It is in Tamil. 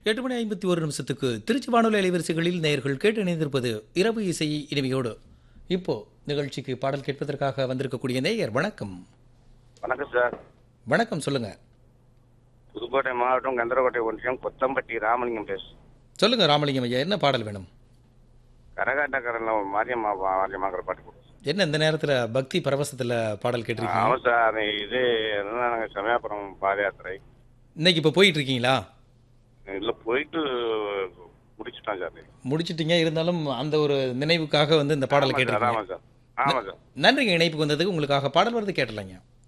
எட்டு மணி ஐம்பத்தி ஒரு நிமிஷத்துக்கு திருச்சி வானொலி அலைவரிசைகளில் நேயர்கள் கேட்டு இணைந்திருப்பது இரவு இசை இனிமையோடு இப்போ நிகழ்ச்சிக்கு பாடல் கேட்பதற்காக வந்திருக்கக்கூடிய நேயர் வணக்கம் வணக்கம் சார் வணக்கம் சொல்லுங்க புதுக்கோட்டை மாவட்டம் கந்தரக்கோட்டை ஒன்றியம் கொத்தம்பட்டி ராமலிங்கம் பேசு சொல்லுங்க ராமலிங்கம் ஐயா என்ன பாடல் வேணும் கரகாட்டக்காரன்ல மாரியம்மா மாரியம்மாங்கிற பாட்டு போடுவோம் என்ன இந்த நேரத்துல பக்தி பரவசத்துல பாடல் கேட்டிருக்கீங்க ஆமாம் சார் அது இது என்னன்னா நாங்கள் சமயாபுரம் பாத யாத்திரை இன்னைக்கு இப்போ போயிட்டு இருக்கீங்களா இல்லை போயிட்டு முடிச்சுட்டோம் சார் முடிச்சிட்டீங்க இருந்தாலும் அந்த ஒரு நினைவுக்காக வந்து இந்த பாடலை ஆமாம் சார் கேட்டிருக்கீங்க ஆமாம் சார் ஆமாம் சார் நன்றிங்க இணைப்புக்கு வந்ததுக்கு உங்களுக்காக பாடல் வருது கேட்டலைங்க